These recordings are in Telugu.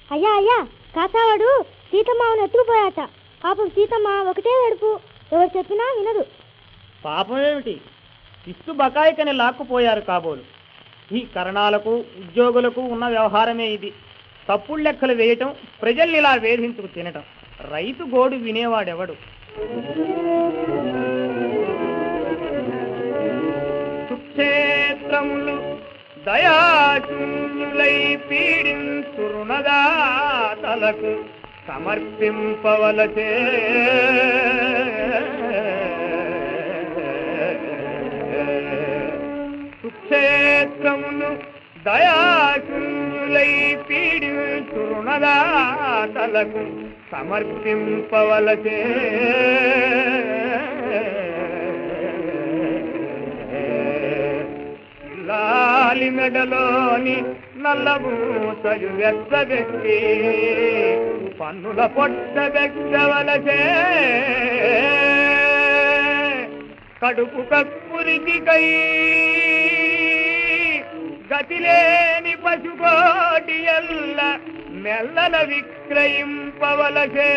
అయ్యా అయ్యా కాసావాడు సీతమ్మను ఎత్తుకుపోయాట పాపం సీతమ్మ ఒకటే ఏడుపు ఎవరు చెప్పినా వినదు పాపం ఏమిటి ఇస్తు బకాయికని లాక్కుపోయారు కాబోలు ఈ కరణాలకు ఉద్యోగులకు ఉన్న వ్యవహారమే ఇది తప్పుడు లెక్కలు వేయటం ప్రజల్ని ఇలా వేధించుకు తినటం రైతు గోడు వినేవాడెవడు సుక్షేత్రములు దయాశూన్యులై పీడించురుణదాతలకు సమర్పింపవలచే సుక్షేత్రములు దయాశూన్యులై పీడించురుణదాతలకు సమర్పింపవలచే లాలి మెడలోని నల్లబూసలు వెచ్చబెట్టి పన్నుల పొట్ట వెచ్చవలసే కడుపు కక్కురికి కై గతిలేని పశుకోటి ఎల్ల మెల్లల విక్రయింపవలసే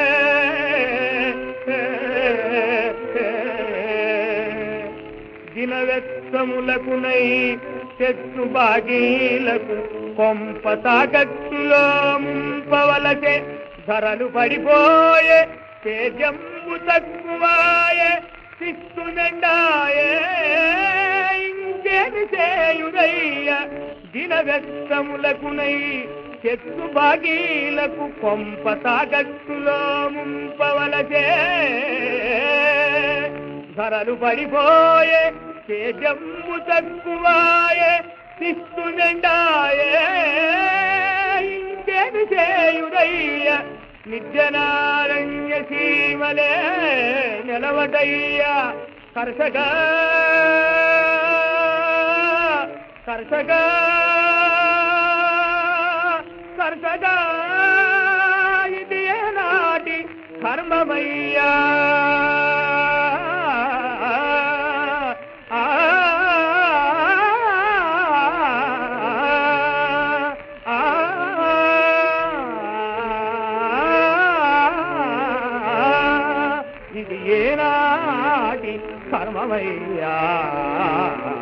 దినవెత్తములకునై చెట్టు బాగీలకు కొంప తాకట్టులో ముంపవలసే ధరలు పడిపోయే తేజంబు తక్కువాయే శిస్తు నిండాయే ఇంకేమి చేయుదయ్య దినవెత్తములకునై చెట్టు బాగీలకు కొంప తాకట్టులో ముంపవలసే ధరలు పడిపోయే తేజమ్ము తక్కువాయే శిస్తు నిండాయే ఇంకేమి చేయుడయ్య నిర్జనారణ్య సీమలే నిలవటయ్యా కర్షక కర్షక కర్షక ఇది ఏనాటి కర్మమయ్యా ఆ, ఆ, ఇది ఏనాటి కర్మమయ్యా